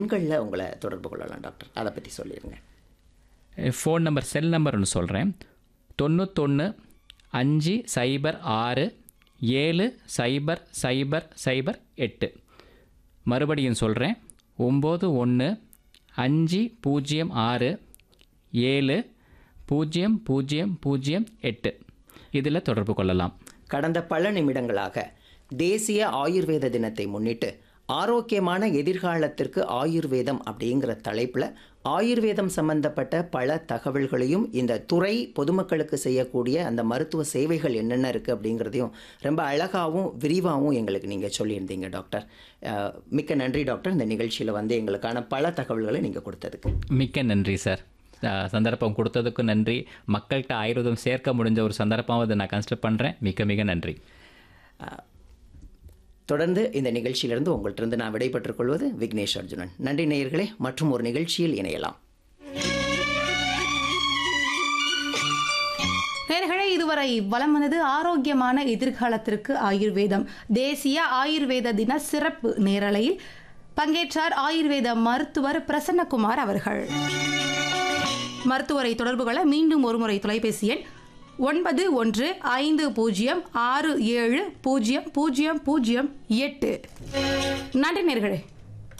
எண்களில் உங்களை தொடர்பு கொள்ளலாம் டாக்டர் அதை பற்றி சொல்லிடுங்க ஃபோன் நம்பர் செல் நம்பர் ஒன்று சொல்கிறேன் தொண்ணூத்தொன்று அஞ்சு சைபர் ஆறு ஏழு சைபர் சைபர் சைபர் எட்டு மறுபடியும் சொல்கிறேன் ஒம்பது ஒன்று அஞ்சு பூஜ்ஜியம் ஆறு ஏழு பூஜ்ஜியம் பூஜ்ஜியம் பூஜ்ஜியம் எட்டு இதில் தொடர்பு கொள்ளலாம் கடந்த பல நிமிடங்களாக தேசிய ஆயுர்வேத தினத்தை முன்னிட்டு ஆரோக்கியமான எதிர்காலத்திற்கு ஆயுர்வேதம் அப்படிங்கிற தலைப்பில் ஆயுர்வேதம் சம்பந்தப்பட்ட பல தகவல்களையும் இந்த துறை பொதுமக்களுக்கு செய்யக்கூடிய அந்த மருத்துவ சேவைகள் என்னென்ன இருக்குது அப்படிங்கிறதையும் ரொம்ப அழகாகவும் விரிவாகவும் எங்களுக்கு நீங்கள் சொல்லியிருந்தீங்க டாக்டர் அஹ், மிக்க நன்றி டாக்டர் இந்த நிகழ்ச்சியில் வந்து எங்களுக்கான பல தகவல்களை நீங்கள் கொடுத்ததுக்கு மிக்க நன்றி சார் அஹ், சந்தர்ப்பம் கொடுத்ததுக்கு நன்றி மக்கள்கிட்ட ஆயுர்வேதம் சேர்க்க முடிஞ்ச ஒரு சந்தர்ப்பம் அதை நான் கன்சிடர் பண்ணுறேன் மிக்க மிக நன்றி தொடர்ந்து இந்த நிகழ்ச்சியிலிருந்து உங்கள்கிட்ட நான் விடைபெற்றுக் கொள்வது விக்னேஷ் அர்ஜுனன் நன்றி நேயர்களே மற்றும் ஒரு நிகழ்ச்சியில் இணையலாம் நேர்களே இதுவரை வலம் வந்தது ஆரோக்கியமான எதிர்காலத்திற்கு ஆயுர்வேதம் தேசிய ஆயுர்வேத தின சிறப்பு நேரலையில் பங்கேற்றார் ஆயுர்வேத மருத்துவர் பிரசன்னகுமார் அவர்கள் மருத்துவரை தொடர்பு கொள்ள மீண்டும் ஒருமுறை தொலைபேசி எண் ஒன்பது ஒன்று ஐந்து பூஜ்ஜியம் ஆறு ஏழு பூஜ்ஜியம் பூஜ்ஜியம் பூஜ்ஜியம் எட்டு நன்றி நேர்களே